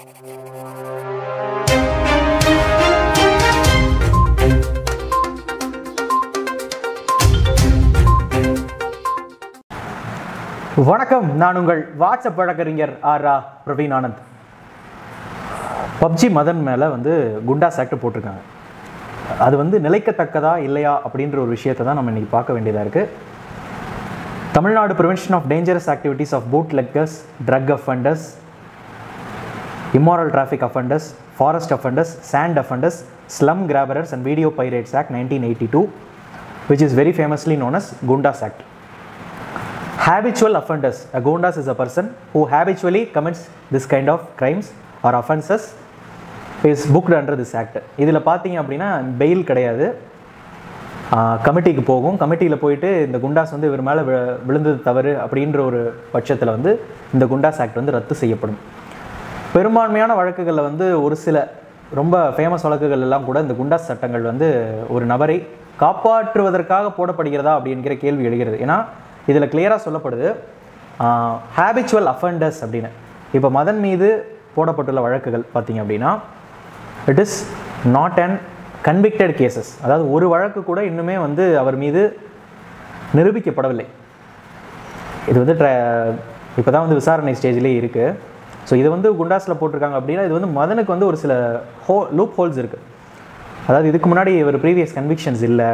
வணக்கம் நான் உங்கள் வாட்ஸ்அப் வழக்கறிஞர் ஆர் ரா பிரவீன் ஆனந்த் பப்ஜி மதன் மேலே வந்து குண்டாஸ் ஆக்ட் போட்டிருக்காங்க அது வந்து நிலைக்கத்தக்கதா இல்லையா அப்படின்ற ஒரு விஷயத்தை தான் நம்ம இன்னைக்கு பார்க்க வேண்டியதாக இருக்குது Tamil Nadu prevention of dangerous activities of bootleggers drug offenders immoral traffic offenders, forest offenders, sand offenders, slum grabberers and video pirates act 1982 which is very famously known as Gundas Act. Habitual offenders, a Gundas is a person who habitually commits this kind of crimes or offenses is booked under this act. இதில் பார்த்தீங்க அப்படின்னா fail கிடையாது கமிட்டிக்கு போகும் கமிட்டியில் போயிட்டு இந்த குண்டாஸ் வந்து இவர் மேலே விழுந்தது தவறு அப்படின்ற ஒரு பட்சத்தில் வந்து இந்த குண்டாஸ் ஆக்ட் வந்து ரத்து செய்யப்படும் பெரும்பான்மையான வழக்குகளில் வந்து ஒரு சில ரொம்ப ஃபேமஸ் வழக்குகள் எல்லாம் கூட இந்த குண்டாஸ் சட்டங்கள் வந்து ஒரு நபரை காப்பாற்றுவதற்காக போடப்படுகிறதா அப்படிங்கிற கேள்வி எழுகிறது ஏன்னா இதில் கிளியராக சொல்லப்படுது ஹேபிச்சுவல் அஃபண்டர்ஸ் அப்படின்னு இப்போ மதன் மீது போடப்பட்டுள்ள வழக்குகள் பார்த்தீங்க அப்படின்னா it is not and convicted cases அதாவது ஒரு வழக்கு கூட இன்னுமே வந்து அவர் மீது நிரூபிக்கப்படவில்லை இது வந்து இப்போ தான் வந்து விசாரணை ஸ்டேஜ்லேயே இருக்குது ஸோ இது வந்து குண்டாஸில் போட்டிருக்காங்க அப்படின்னா இது வந்து மதனுக்கு வந்து ஒரு சில ஹோ லூப் ஹோல்ஸ் இருக்குது அதாவது இதுக்கு முன்னாடி ஒரு ப்ரீவியஸ் கன்விக்ஷன்ஸ் இல்லை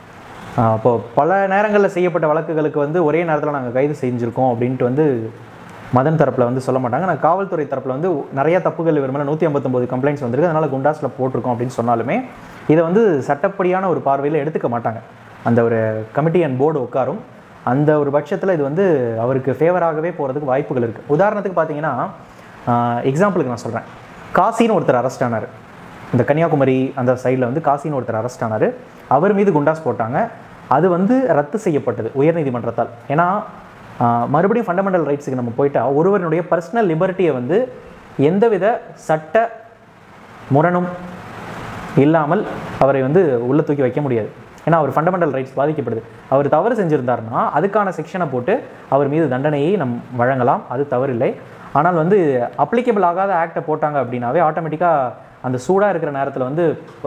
இப்போ பல நேரங்களில் செய்யப்பட்ட வழக்குகளுக்கு வந்து ஒரே நேரத்தில் நாங்கள் கைது செஞ்சுருக்கோம் அப்படின்ட்டு வந்து மதன் தரப்பில் வந்து சொல்ல மாட்டாங்க நான் காவல்துறை தரப்பில் வந்து நிறைய தப்புகள் இவர் மேலே நூற்றி ஐம்பத்தொம்போது கம்ப்ளைண்ட்ஸ் வந்திருக்கு அதனால் குண்டாஸில் போட்டிருக்கோம் அப்படின்னு சொன்னாலுமே இதை வந்து சட்டப்படியான ஒரு பார்வையில் எடுத்துக்க மாட்டாங்க அந்த ஒரு கமிட்டி அண்ட் போர்டு உட்காரும் அந்த ஒரு பட்சத்தில் இது வந்து அவருக்கு ஃபேவராகவே போகிறதுக்கு வாய்ப்புகள் இருக்குது உதாரணத்துக்கு பார்த்தீங்கன்னா எக்ஸாம்பிளுக்கு நான் சொல்கிறேன் காசின்னு ஒருத்தர் அரெஸ்ட் ஆனார் இந்த கன்னியாகுமரி அந்த சைடில் வந்து காசின்னு ஒருத்தர் அரெஸ்ட் ஆனார் அவர் மீது குண்டாஸ் போட்டாங்க அது வந்து ரத்து செய்யப்பட்டது உயர்நீதிமன்றத்தால் ஏன்னா மறுபடியும் ஃபண்டமெண்டல் ரைட்ஸுக்கு நம்ம போயிட்டா ஒருவருடைய பர்சனல் லிபர்ட்டியை வந்து எந்தவித சட்ட முரணும் இல்லாமல் அவரை வந்து உள்ளே தூக்கி வைக்க முடியாது ஏன்னா அவர் ஃபண்டமெண்டல் ரைட்ஸ் பாதிக்கப்படுது அவர் தவறு செஞ்சுருந்தாருன்னா அதுக்கான செக்ஷனை போட்டு அவர் மீது தண்டனையை நம் வழங்கலாம் அது தவறில்லை ஆனால் வந்து அப்ளிகபிள் ஆகாத ஆக்டை போட்டாங்க அப்படின்னாவே ஆட்டோமேட்டிக்காக அந்த சூடாக இருக்கிற நேரத்தில் வந்து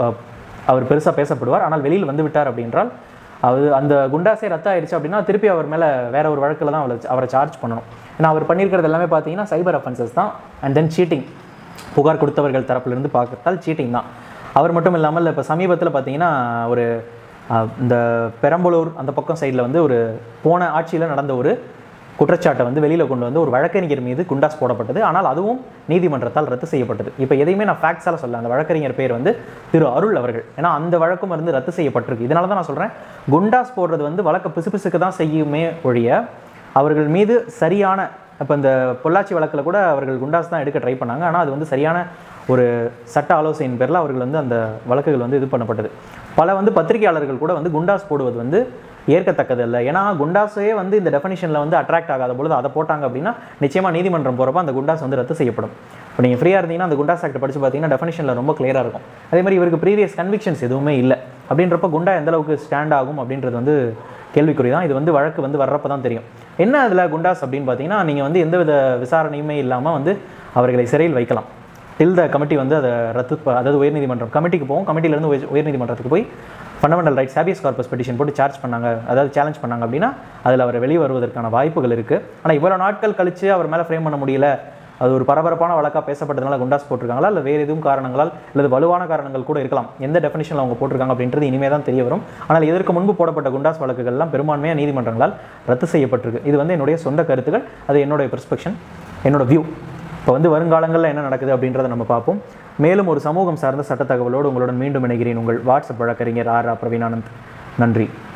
அவர் பெருசாக பேசப்படுவார் ஆனால் வெளியில் வந்து விட்டார் அப்படின்றால் அது அந்த குண்டாசே ரத்த ஆயிடுச்சு அப்படின்னா திருப்பி அவர் மேலே வேற ஒரு வழக்கில் தான் அவரை அவரை சார்ஜ் பண்ணணும் ஏன்னா அவர் பண்ணியிருக்கிறது எல்லாமே பார்த்தீங்கன்னா சைபர் அஃபென்சஸ் தான் அண்ட் தென் சீட்டிங் புகார் கொடுத்தவர்கள் தரப்புலேருந்து பார்க்கறதால் சீட்டிங் தான் அவர் மட்டும் இல்லாமல் இப்போ சமீபத்தில் பார்த்தீங்கன்னா ஒரு இந்த பெரம்பலூர் அந்த பக்கம் சைடில் வந்து ஒரு போன ஆட்சியில் நடந்த ஒரு குற்றச்சாட்டை வந்து வெளியில் கொண்டு வந்து ஒரு வழக்கறிஞர் மீது குண்டாஸ் போடப்பட்டது ஆனால் அதுவும் நீதிமன்றத்தால் ரத்து செய்யப்பட்டது இப்போ எதையுமே நான் ஃபேக்ட்ஸால் சொல்ல அந்த வழக்கறிஞர் பேர் வந்து திரு அருள் அவர்கள் ஏன்னா அந்த வழக்கும் வந்து ரத்து செய்யப்பட்டிருக்கு இதனால தான் நான் சொல்கிறேன் குண்டாஸ் போடுறது வந்து வழக்க பிசுபிசுக்கு தான் செய்யுமே ஒழிய அவர்கள் மீது சரியான இப்போ இந்த பொள்ளாச்சி வழக்கில் கூட அவர்கள் குண்டாஸ் தான் எடுக்க ட்ரை பண்ணாங்க ஆனால் அது வந்து சரியான ஒரு சட்ட ஆலோசனையின் பேரில் அவர்கள் வந்து அந்த வழக்குகள் வந்து இது பண்ணப்பட்டது பல வந்து பத்திரிகையாளர்கள் கூட வந்து குண்டாஸ் போடுவது வந்து ஏற்கத்தக்கது இல்லை ஏன்னா குண்டாஸே வந்து இந்த டெஃபனிஷனில் வந்து அட்ராக்ட் ஆகாத பொழுது அதை போட்டாங்க அப்படின்னா நிச்சயமாக நீதிமன்றம் போகிறப்ப அந்த குண்டாஸ் வந்து ரத்து செய்யப்படும் இப்போ நீங்கள் ஃப்ரீயாக இருந்தீங்கன்னா அந்த குண்டாஸ் ஆக்ட் படித்து பார்த்தீங்கன்னா டெஃபனிஷனில் ரொம்ப கிளியராக இருக்கும் அதே மாதிரி இவருக்கு ப்ரீவியஸ் கன்விக்ஷன்ஸ் எதுவுமே இல்லை அப்படின்றப்ப குண்டா எந்த அளவுக்கு ஸ்டாண்ட் ஆகும் அப்படின்றது வந்து கேள்விக்குறி தான் இது வந்து வழக்கு வந்து வர்றப்ப தான் தெரியும் என்ன அதில் குண்டாஸ் அப்படின்னு பார்த்தீங்கன்னா நீங்கள் வந்து எந்தவித விசாரணையுமே இல்லாமல் வந்து அவர்களை சிறையில் வைக்கலாம் டில் த கமிட்டி வந்து அதை ரத்து அதாவது உயர்நீதிமன்றம் கமிட்டிக்கு போகும் கமிட்டியிலேருந்து உயர்நீதிமன்றத்துக்கு போய் fundamental rights habeas corpus petition போட்டு சார்ஜ் பண்ணாங்க அதாவது சேலஞ்ச் பண்ணாங்க அப்படின்னா அதில் அவர் வெளியே வருவதற்கான வாய்ப்புகள் இருக்குது ஆனால் இவ்வளோ நாட்கள் கழித்து அவர் மேலே ஃப்ரேம் பண்ண முடியல அது ஒரு பரபரப்பான வழக்காக பேசப்பட்டதுனால குண்டாஸ் போட்டிருக்காங்களா இல்லை வேறு எதுவும் காரணங்களால் அல்லது வலுவான காரணங்கள் கூட இருக்கலாம் எந்த டெஃபினிஷனில் அவங்க போட்டிருக்காங்க அப்படின்றது இனிமே தான் தெரிய வரும் ஆனால் இதற்கு முன்பு போடப்பட்ட குண்டாஸ் வழக்குகள்லாம் பெரும்பான்மையாக நீதிமன்றங்களால் ரத்து செய்யப்பட்டிருக்கு இது வந்து என்னுடைய சொந்த கருத்துக்கள் அது என்னுடைய பெர்ஸ்பெக்ஷன் என்னோட வியூ இப்போ வந்து வருங்காலங்களில் என்ன நடக்குது அப்படின்றத நம்ம பார்ப்போம் மேலும் ஒரு சமூகம் சார்ந்த சட்ட தகவலோடு உங்களுடன் மீண்டும் இணைகிறேன் உங்கள் வாட்ஸ்அப் வழக்கறிஞர் ஆர் பிரவீனானந்த் நன்றி